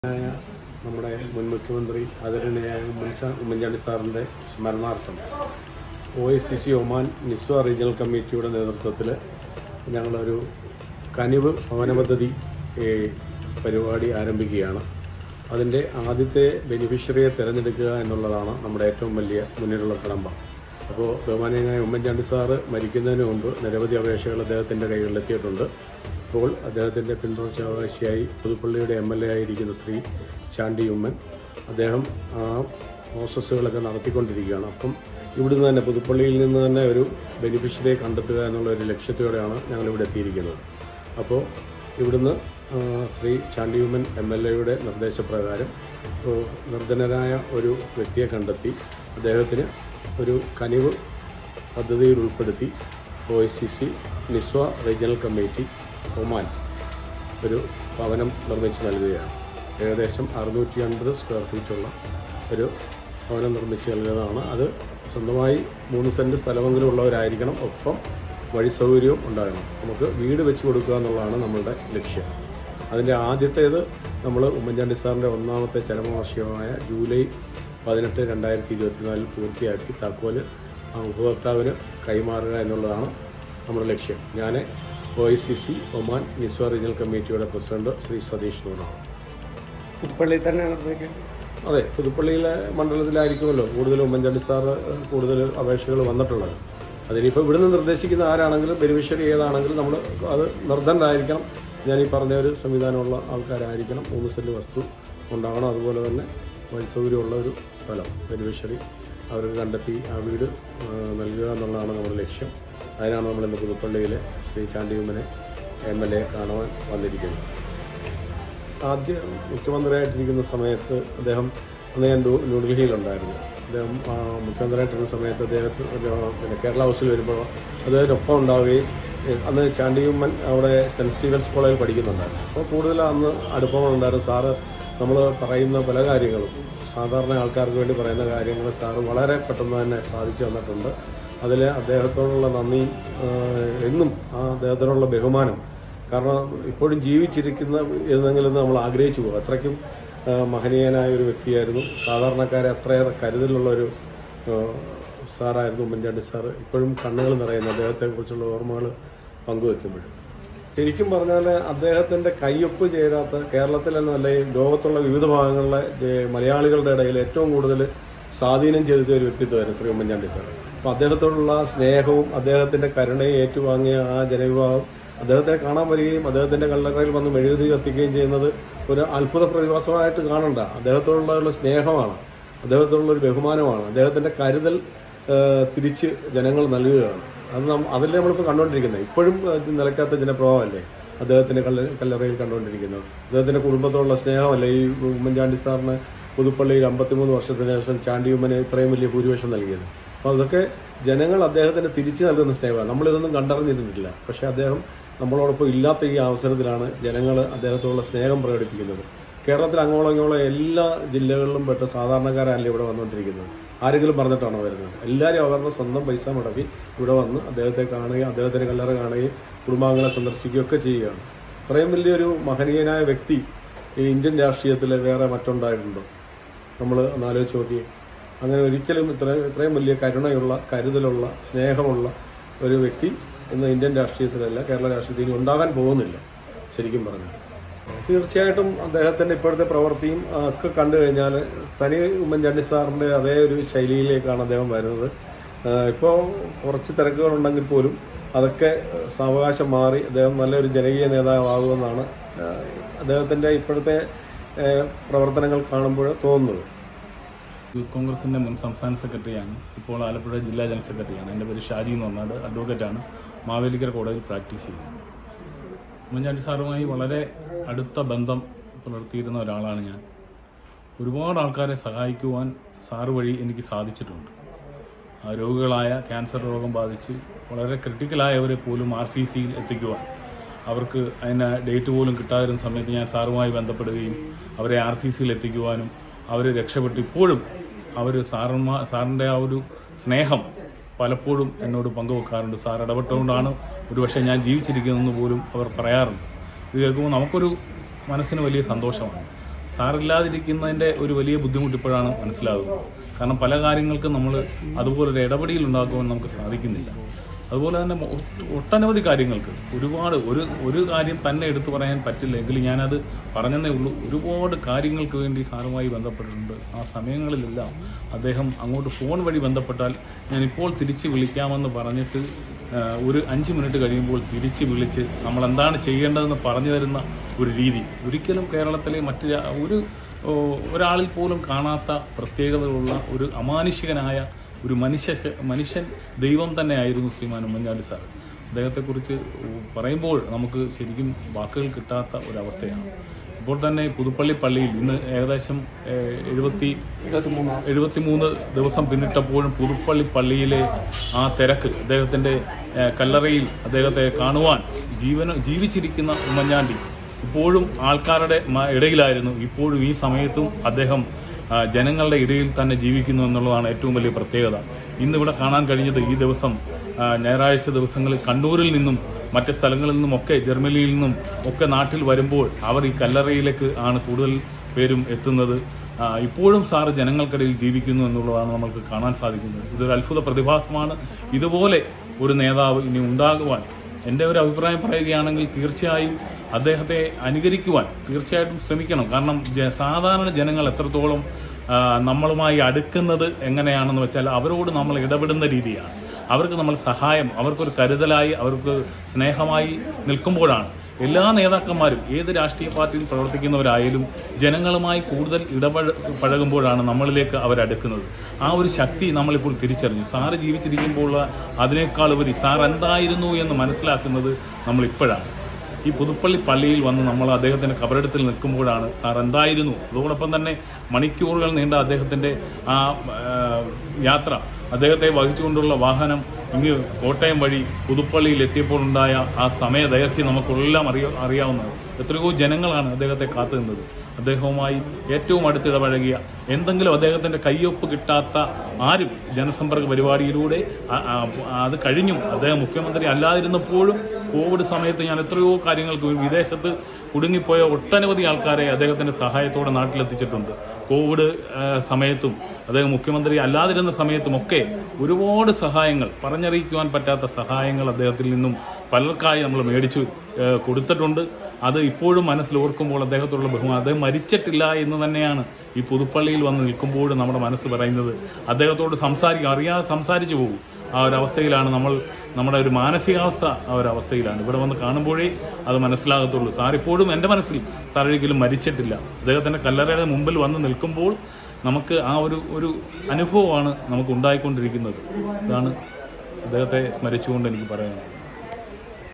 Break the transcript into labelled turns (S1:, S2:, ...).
S1: ആയ നമ്മുടെ മുൻ മുഖ്യമന്ത്രി ആദരണീയായ ഉമ്മൻചാ- ഉമ്മൻചാണ്ടി സാറിൻ്റെ സ്മരണാർത്ഥം O I C C Oman Nizwa regional കമ്മിറ്റിയുടെ നേതൃത്വത്തിൽ ഞങ്ങളൊരു കനിവ് ഭവന പദ്ധതി ഏ, പരിപാടി ആരംഭിക്കുകയാണ് അതിൻ്റെ ആദ്യത്തെ ബെനിഫിഷ്യറിയെ തിരഞ്ഞെടുക്കുക എന്നുള്ളതാണ് നമ്മുടെ ഏറ്റവും വലിയ മുന്നിലുള്ള കടമ്പ അപ്പോൾ ബഹുമാനീയനായ ഉമ്മൻചാണ്ടി സാറ് മരിക്കുന്നതിന് മുമ്പ് നിരവധി അപേക്ഷകൾ അദ്ദേഹത്തിൻ്റെ കൈകളിലെത്തിയിട്ടുണ്ട് ഇപ്പോൾ അദ്ദേഹത്തിൻ്റെ പിന്തുണച്ചാവകാശിയായി പുതുപ്പള്ളിയുടെ എം എൽ എ ആയിരിക്കുന്ന ശ്രീ ചാണ്ടി ഉമ്മൻ അദ്ദേഹം ആ പ്രോസസ്സുകളൊക്കെ നടത്തിക്കൊണ്ടിരിക്കുകയാണ് അപ്പം ഇവിടുന്ന് തന്നെ പുതുപ്പള്ളിയിൽ നിന്ന് തന്നെ ഒരു ബെനിഫിഷ്യറിയെ കണ്ടെത്തുക എന്നുള്ള ഒരു ലക്ഷ്യത്തോടെയാണ് ഞങ്ങളിവിടെ എത്തിയിരിക്കുന്നത് അപ്പോൾ ഇവിടുന്ന് ആ, ശ്രീ ചാണ്ടിയുമ്മൻ എം എൽ എയുടെ നിർദ്ദേശപ്രകാരം ഓ, നിർധനരായ ഒരു വ്യക്തിയെ കണ്ടെത്തി അദ്ദേഹത്തിന് ഒരു കനിവ് പദ്ധതിയിൽ ഉൾപ്പെടുത്തി O I C C Nizwa regional committee Oman ഒരു ഭവനം നിർമ്മിച്ച് നൽകുകയാണ് ഏകദേശം അറുന്നൂറ്റി അൻപത് സ്ക്വയർ ഫീറ്റുള്ള ഒരു ഭവനം നിർമ്മിച്ച് നൽകുന്നതാണ് അത് സ്വന്തമായി മൂന്ന് സെൻറ്റ് സ്ഥലമെങ്കിലും ഉള്ളവരായിരിക്കണം ഒപ്പം വഴി സൗകര്യവും ഉണ്ടാകണം നമുക്ക് വീട് വെച്ച് കൊടുക്കുക എന്നുള്ളതാണ് നമ്മളുടെ ലക്ഷ്യം അതിൻ്റെ ആദ്യത്തേത് നമ്മൾ ഉമ്മൻചാണ്ടി സാറിൻ്റെ ഒന്നാമത്തെ ചരമവാർഷികമായ ജൂലൈ പതിനെട്ട് രണ്ടായിരത്തി ഇരുപത്തിനാലിൽ പൂർത്തിയാക്കി താക്കോല് ആ ഉപഭോക്താവിന് കൈമാറുക എന്നുള്ളതാണ് നമ്മുടെ ലക്ഷ്യം ഞാൻ O I C C Oman Nizwa regional കമ്മിറ്റിയുടെ പ്രസിഡന്റ് ശ്രീ സതീഷ് നൂറാണ്
S2: പുതുപ്പള്ളി തന്നെ നിർമ്മിക്കും
S1: അതെ പുതുപ്പള്ളിയിലെ മണ്ഡലത്തിലായിരിക്കുമല്ലോ കൂടുതൽ ഉമ്മൻചാണ്ടി സാറ് കൂടുതൽ അപേക്ഷകൾ വന്നിട്ടുള്ളത് അതിനിപ്പോൾ ഇവിടുന്ന് നിർദ്ദേശിക്കുന്ന ആരാണെങ്കിലും ബെനിഫിഷ്യറി ഏതാണെങ്കിലും നമ്മൾ അത് നിർദ്ധനരായിരിക്കണം ഞാൻ ഈ പറഞ്ഞ ഒരു സംവിധാനമുള്ള ആൾക്കാരായിരിക്കണം മൂന്ന് സെൻറ്റ് വസ്തു ഉണ്ടാകണം അതുപോലെ തന്നെ വഴി സൗകര്യമുള്ള ഒരു സ്ഥലം ബെനിഫിഷ്യറി അവർക്ക് കണ്ടെത്തി ആ വീട് ആ, നൽകുക എന്നുള്ളതാണ് നമ്മുടെ ലക്ഷ്യം അതിനാണ് നമ്മൾ ഇന്ന് പുതുപ്പള്ളിയിലെ ശ്രീ ചാണ്ടിയുമ്മനെ എം എൽ എ കാണുവാൻ വന്നിരിക്കുന്നത് ആദ്യ മുഖ്യമന്ത്രിയായിട്ടിരിക്കുന്ന സമയത്ത് അദ്ദേഹം അന്ന് ഞാൻ ന്യൂ- ന്യൂഡൽഹിയിലുണ്ടായിരുന്നു അദ്ദേഹം ആ, മുഖ്യമന്ത്രിയായിട്ടിരുന്ന സമയത്ത് അദ്ദേഹത്തിന് ഒരു, പിന്നെ കേരള ഹൗസിൽ വരുമ്പോൾ അദ്ദേഹത്തിനൊപ്പം ഉണ്ടാവുകയും ഏ, അന്ന് ചാണ്ടിയുമ്മൻ അവിടെ സെൻറ്റ് സ്റ്റീവൻസ് കോളേജിൽ പഠിക്കുന്നുണ്ടായിരുന്നു അപ്പോൾ കൂടുതൽ അന്ന് അടുപ്പമുണ്ടായിരുന്നു സാറ് നമ്മൾ പറയുന്ന പല കാര്യങ്ങളും സാധാരണ ആൾക്കാർക്ക് വേണ്ടി പറയുന്ന കാര്യങ്ങൾ സാറ് വളരെ പെട്ടെന്ന് തന്നെ സാധിച്ചു തന്നിട്ടുണ്ട് അതിൽ അദ്ദേഹത്തോടുള്ള നന്ദി ആ, എന്നും ആ അദ്ദേഹത്തിനുള്ള ബഹുമാനം കാരണം ഇപ്പോഴും ജീവിച്ചിരിക്കുന്ന എന്നെങ്കിലും നമ്മൾ ആഗ്രഹിച്ചു പോകും അത്രയ്ക്കും ആ, മഹനീയനായ ഒരു വ്യക്തിയായിരുന്നു സാധാരണക്കാരെ അത്രയേറെ കരുതലുള്ള ഒരു ആ, സാറായിരുന്നു ഉമ്മൻചാണ്ടി സാറ് ഇപ്പോഴും കണ്ണുകൾ നിറയുന്നു അദ്ദേഹത്തെക്കുറിച്ചുള്ള ഓർമ്മകൾ പങ്കുവെക്കുമ്പോഴും ശരിക്കും പറഞ്ഞാൽ അദ്ദേഹത്തിന്റെ കയ്യൊപ്പ് ചേരാത്ത കേരളത്തിൽ എന്നല്ല ഈ ലോകത്തുള്ള വിവിധ ഭാഗങ്ങളിലെ ജെ- മലയാളികളുടെ ഇടയിൽ ഏറ്റവും കൂടുതൽ സ്വാധീനം ചെലുത്തിയ ഒരു വ്യക്തിത്വമായിരുന്നു ശ്രീ ഉമ്മൻചാണ്ടി സാർ അപ്പൊ അദ്ദേഹത്തോടുള്ള സ്നേഹവും അദ്ദേഹത്തിന്റെ കരുണയും ഏറ്റുവാങ്ങിയ ആ ജനവിഭാഗം അദ്ദേഹത്തെ കാണാൻ വരികയും അദ്ദേഹത്തിന്റെ കല്ലറയിൽ വന്ന് മെഴുകുതി കത്തിക്കുകയും ചെയ്യുന്നത് ഒരു അത്ഭുത പ്രതിഭാസമായിട്ട് കാണണ്ട അദ്ദേഹത്തോടുള്ള ഒരു സ്നേഹമാണ് അദ്ദേഹത്തോടുള്ള ഒരു ബഹുമാനമാണ് അദ്ദേഹത്തിന്റെ കരുതൽ ആ, തിരിച്ച് ജനങ്ങൾ നൽകുകയാണ് അത് നാം അതല്ലേ നമ്മളിപ്പോൾ കണ്ടുകൊണ്ടിരിക്കുന്നത് ഇപ്പോഴും ആ, നിലയ്ക്കാത്ത ജനപ്രഭാവമല്ലേ അദ്ദേഹത്തിന്റെ കല്ല കല്ലറയിൽ കണ്ടുകൊണ്ടിരിക്കുന്നത് അദ്ദേഹത്തിന്റെ കുടുംബത്തോടുള്ള സ്നേഹമല്ലേ ഈ ഉമ്മൻചാണ്ടി സാറിന് പുതുപ്പള്ളിയിൽ അമ്പത്തിമൂന്ന് വർഷത്തിന് ശേഷം ചാണ്ടിയുമ്മന് ഇത്രയും വലിയ ഭൂരിപക്ഷം നൽകിയത് അപ്പോൾ അതൊക്കെ ജനങ്ങൾ അദ്ദേഹത്തിന് തിരിച്ചു നൽകുന്ന സ്നേഹമാണ് നമ്മളിതൊന്നും കണ്ടറിഞ്ഞിരുന്നിട്ടില്ല പക്ഷേ അദ്ദേഹം നമ്മളോടൊപ്പം ഇല്ലാത്ത ഈ അവസരത്തിലാണ് ജനങ്ങൾ അദ്ദേഹത്തോടുള്ള സ്നേഹം പ്രകടിപ്പിക്കുന്നത് കേരളത്തിൽ അങ്ങോളം ഇങ്ങോളം എല്ലാ ജില്ലകളിലും പെട്ട സാധാരണക്കാരല്ല ഇവിടെ വന്നുകൊണ്ടിരിക്കുന്നത് ആരെങ്കിലും പറഞ്ഞിട്ടാണോ വരുന്നത് എല്ലാവരും അവരുടെ സ്വന്തം പൈസ മുടക്കി ഇവിടെ വന്ന് അദ്ദേഹത്തെ കാണുകയും അദ്ദേഹത്തിന്റെ കല്ലറ കാണുകയും കുടുംബാംഗങ്ങളെ സന്ദർശിക്കുകയൊക്കെ ചെയ്യുകയാണ് ഇത്രയും വലിയൊരു മഹനീയനായ വ്യക്തി ഈ ഇന്ത്യൻ രാഷ്ട്രീയത്തിൽ വേറെ മറ്റുണ്ടായിട്ടുണ്ടോ നമ്മൾ ഒന്ന് ആലോചിച്ച് നോക്കി അങ്ങനെ ഒരിക്കലും ഇത്ര ഇത്രയും വലിയ കരുണയുള്ള കരുതലുള്ള സ്നേഹമുള്ള ഒരു വ്യക്തി ഇന്ന് ഇന്ത്യൻ രാഷ്ട്രീയത്തിലല്ല കേരള രാഷ്ട്രീയത്തിൽ ഇനി ഉണ്ടാകാൻ പോകുന്നില്ല ശരിക്കും പറഞ്ഞാൽ തീർച്ചയായിട്ടും അദ്ദേഹത്തിന്റെ ഇപ്പോഴത്തെ പ്രവൃത്തിയും ആ, ഒക്കെ കണ്ടു കഴിഞ്ഞാൽ തനി ഉമ്മൻചാണ്ടി സാറിന്റെ അതേ ഒരു ശൈലിയിലേക്കാണ് അദ്ദേഹം വരുന്നത് ഇപ്പോൾ കുറച്ച് തിരക്കുകളുണ്ടെങ്കിൽ പോലും അതൊക്കെ സാവകാശം മാറി അദ്ദേഹം നല്ലൊരു ജനകീയ നേതാവാകുമെന്നാണ് ആ, അദ്ദേഹത്തിന്റെ ഇപ്പോഴത്തെ ആ, പ്രവർത്തനങ്ങൾ കാണുമ്പോൾ തോന്നുന്നത്
S3: യൂത്ത് കോൺഗ്രസിന്റെ മുൻ സംസ്ഥാന സെക്രട്ടറിയാണ് ഇപ്പോൾ ആലപ്പുഴ ജില്ലാ ജനറൽ സെക്രട്ടറിയാണ് എൻ്റെ പേര് ഷാജി എന്ന് പറഞ്ഞാൽ അഡ്വക്കേറ്റാണ് മാവേലിക്കര കോടതിയിൽ പ്രാക്ടീസ് ചെയ്യുന്നത് ഉമ്മൻചാണ്ടി സാറുമായി വളരെ അടുത്ത ബന്ധം പുലർത്തിയിരുന്ന ഒരാളാണ് ഞാൻ ഒരുപാട് ആൾക്കാരെ സഹായിക്കുവാൻ സാറ് വഴി എനിക്ക് സാധിച്ചിട്ടുണ്ട് ആ രോഗികളായ ക്യാൻസർ രോഗം ബാധിച്ച് വളരെ ക്രിട്ടിക്കലായവരെ പോലും ആർ സി സിയിൽ എത്തിക്കുവാൻ അവർക്ക് അതിന് ഡേറ്റ് പോലും കിട്ടാതിരുന്ന സമയത്ത് ഞാൻ സാറുമായി ബന്ധപ്പെടുകയും അവരെ ആർ സി സിയിൽ എത്തിക്കുവാനും അവർ രക്ഷപ്പെട്ട് ഇപ്പോഴും അവർ സാറന്മാ സാറിൻ്റെ ആ ഒരു സ്നേഹം പലപ്പോഴും എന്നോട് പങ്കുവെക്കാറുണ്ട് സാർ ഇടപെട്ടുകൊണ്ടാണ് ഒരുപക്ഷെ ഞാൻ ജീവിച്ചിരിക്കുന്നതെന്ന് പോലും അവർ പറയാറുണ്ട് ഇത് കേൾക്കുമ്പോൾ നമുക്കൊരു മനസ്സിന് വലിയ സന്തോഷമാണ് സാറില്ലാതിരിക്കുന്നതിൻ്റെ ഒരു വലിയ ബുദ്ധിമുട്ട് ഇപ്പോഴാണ് മനസ്സിലാകുന്നത് കാരണം പല കാര്യങ്ങൾക്കും നമ്മൾ അതുപോലെ ഒരു ഇടപെടൽ ഉണ്ടാക്കുവാൻ നമുക്ക് സാധിക്കുന്നില്ല അതുപോലെ തന്നെ ഒ- ഒട്ടനവധി കാര്യങ്ങൾക്ക് ഒരുപാട് ഒരു ഒരു കാര്യം തന്നെ എടുത്തു പറയാൻ പറ്റില്ല എങ്കിലും ഞാനത് പറഞ്ഞതേ ഉള്ളൂ ഒരുപാട് കാര്യങ്ങൾക്ക് വേണ്ടി സാറുമായി ബന്ധപ്പെട്ടിട്ടുണ്ട് ആ സമയങ്ങളിലെല്ലാം അദ്ദേഹം അങ്ങോട്ട് ഫോൺ വഴി ബന്ധപ്പെട്ടാൽ ഞാൻ ഇപ്പോൾ തിരിച്ച് വിളിക്കാമെന്ന് പറഞ്ഞിട്ട് ആ, ഒരു അഞ്ച് മിനിറ്റ് കഴിയുമ്പോൾ തിരിച്ച് വിളിച്ച് നമ്മൾ എന്താണ് ചെയ്യേണ്ടതെന്ന് പറഞ്ഞു തരുന്ന ഒരു രീതി ഒരിക്കലും കേരളത്തിലെ മറ്റു രാ- ഒരു ഓ, ഒരാളിൽ പോലും കാണാത്ത പ്രത്യേകതകളുള്ള ഒരു അമാനുഷികനായ ഒരു മനുഷ്യ മനുഷ്യൻ ദൈവം തന്നെയായിരുന്നു ശ്രീമാൻ ഉമ്മൻചാണ്ടി സാർ അദ്ദേഹത്തെക്കുറിച്ച് പറയുമ്പോൾ നമുക്ക് ശരിക്കും വാക്കുകൾ കിട്ടാത്ത ഒരവസ്ഥയാണ് ഇപ്പോൾ തന്നെ പുതുപ്പള്ളി പള്ളിയിൽ ഇന്ന് ഏകദേശം ഏഹ്, എഴുപത്തി എഴുപത്തിമൂന്ന് ദിവസം പിന്നിട്ടപ്പോഴും പുതുപ്പള്ളി പള്ളിയിലെ ആ തിരക്ക് അദ്ദേഹത്തിന്റെ ഏഹ്, കല്ലറയിൽ അദ്ദേഹത്തെ കാണുവാൻ ജീവന ജീവിച്ചിരിക്കുന്ന ഉമ്മൻചാണ്ടി ഇപ്പോഴും ആൾക്കാരുടെ മ- ഇടയിലായിരുന്നു ഇപ്പോഴും ഈ സമയത്തും അദ്ദേഹം ആ, ജനങ്ങളുടെ ഇടയിൽ തന്നെ ജീവിക്കുന്നു എന്നുള്ളതാണ് ഏറ്റവും വലിയ പ്രത്യേകത ഇന്നിവിടെ കാണാൻ കഴിഞ്ഞത് ഈ ദിവസം ആ, ഞായറാഴ്ച ദിവസങ്ങളിൽ കണ്ണൂരിൽ നിന്നും മറ്റ് സ്ഥലങ്ങളിൽ നിന്നും ഒക്കെ ജർമ്മനിയിൽ നിന്നും ഒക്കെ നാട്ടിൽ വരുമ്പോൾ അവർ ഈ കല്ലറയിലേക്ക് ആണ് കൂടുതൽ പേരും എത്തുന്നത് ആ, ഇപ്പോഴും സാറ് ജനങ്ങൾക്കിടയിൽ ജീവിക്കുന്നു എന്നുള്ളതാണ് നമുക്ക് കാണാൻ സാധിക്കുന്നത് ഇതൊരു അത്ഭുത പ്രതിഭാസമാണ് ഇതുപോലെ ഒരു നേതാവ് ഇനി ഉണ്ടാകുവാൻ എൻ്റെ ഒരു അഭിപ്രായം പറയുകയാണെങ്കിൽ തീർച്ചയായും അദ്ദേഹത്തെ അനുകരിക്കുവാൻ തീർച്ചയായിട്ടും ശ്രമിക്കണം കാരണം ജ- സാധാരണ ജനങ്ങൾ എത്രത്തോളം ആ, നമ്മളുമായി അടുക്കുന്നത് എങ്ങനെയാണെന്ന് വെച്ചാൽ അവരോട് നമ്മൾ ഇടപെടുന്ന രീതിയാണ് അവർക്ക് നമ്മൾ സഹായം അവർക്കൊരു കരുതലായി അവർക്ക് സ്നേഹമായി നിൽക്കുമ്പോഴാണ് എല്ലാ നേതാക്കന്മാരും ഏത് രാഷ്ട്രീയ പാർട്ടിയിൽ പ്രവർത്തിക്കുന്നവരായാലും ജനങ്ങളുമായി കൂടുതൽ ഇടപഴ പഴകുമ്പോഴാണ് നമ്മളിലേക്ക് അവരടുക്കുന്നത് ആ ഒരു ശക്തി നമ്മളിപ്പോൾ തിരിച്ചറിഞ്ഞു സാറ് ജീവിച്ചിരിക്കുമ്പോൾ അതിനേക്കാൾ ഉപരി സാർ എന്തായിരുന്നു എന്ന് മനസ്സിലാക്കുന്നത് നമ്മൾ ഇപ്പോഴാണ് ഈ പുതുപ്പള്ളി പള്ളിയിൽ വന്ന് നമ്മൾ അദ്ദേഹത്തിന്റെ കബറടത്തിൽ നിൽക്കുമ്പോഴാണ് സാർ എന്തായിരുന്നു അതോടൊപ്പം തന്നെ മണിക്കൂറുകൾ നീണ്ട അദ്ദേഹത്തിന്റെ ആ ആ, യാത്ര അദ്ദേഹത്തെ വഹിച്ചുകൊണ്ടുള്ള വാഹനം ഇങ്ങ് കോട്ടയം വഴി പുതുപ്പള്ളിയിൽ എത്തിയപ്പോൾ ഉണ്ടായ ആ സമയ ദൈർഘ്യം നമുക്കെല്ലാം അറിയ അറിയാവുന്നത് എത്രയോ ജനങ്ങളാണ് അദ്ദേഹത്തെ കാത്തുനിന്നത് അദ്ദേഹവുമായി ഏറ്റവും അടുത്തിടപഴകിയ എന്തെങ്കിലും അദ്ദേഹത്തിന്റെ കയ്യൊപ്പ് കിട്ടാത്ത ആരും ജനസമ്പർക്ക പരിപാടിയിലൂടെ ആ- ആ- അത് കഴിഞ്ഞും അദ്ദേഹം മുഖ്യമന്ത്രി അല്ലാതിരുന്നപ്പോഴും കോവിഡ് സമയത്ത് ഞാൻ എത്രയോ കാര്യങ്ങൾക്ക് വേണ്ടി വിദേശത്ത് കുടുങ്ങിപ്പോയ ഒട്ടനവധി ആൾക്കാരെ അദ്ദേഹത്തിന്റെ സഹായത്തോടെ നാട്ടിലെത്തിച്ചിട്ടുണ്ട് കോവിഡ് ആ, സമയത്തും അദ്ദേഹം മുഖ്യമന്ത്രി അല്ലാതിരുന്ന സമയത്തുമൊക്കെ ഒരുപാട് സഹായങ്ങൾ പറഞ്ഞറിയിക്കുവാൻ പറ്റാത്ത സഹായങ്ങൾ അദ്ദേഹത്തിൽ നിന്നും പലർക്കായി നമ്മൾ മേടിച്ചു ആ, കൊടുത്തിട്ടുണ്ട് അത് ഇപ്പോഴും മനസ്സിൽ ഓർക്കുമ്പോൾ അദ്ദേഹത്തോടുള്ള ബഹുമാനം അദ്ദേഹം മരിച്ചിട്ടില്ല എന്ന് തന്നെയാണ് ഈ പുതുപ്പള്ളിയിൽ വന്ന് നിൽക്കുമ്പോഴും നമ്മുടെ മനസ്സ് പറയുന്നത് അദ്ദേഹത്തോട് സംസാരിക്കും അറിയാതെ സംസാരിച്ചു പോകും ആ ഒരു അവസ്ഥയിലാണ് നമ്മൾ നമ്മുടെ ഒരു മാനസികാവസ്ഥ ആ ഒരു അവസ്ഥയിലാണ് ഇവിടെ വന്ന് കാണുമ്പോഴേ അത് മനസ്സിലാകത്തുള്ളൂ സാർ ഇപ്പോഴും എൻ്റെ മനസ്സിൽ സാർ ഒരിക്കലും മരിച്ചിട്ടില്ല അദ്ദേഹത്തിന്റെ കല്ലറയുടെ മുമ്പിൽ വന്ന് നിൽക്കുമ്പോൾ നമുക്ക് ആ ഒരു ഒരു അനുഭവമാണ് നമുക്ക് ഉണ്ടായിക്കൊണ്ടിരിക്കുന്നത് ഇതാണ് അദ്ദേഹത്തെ സ്മരിച്ചുകൊണ്ട് എനിക്ക് പറയാനുള്ളത്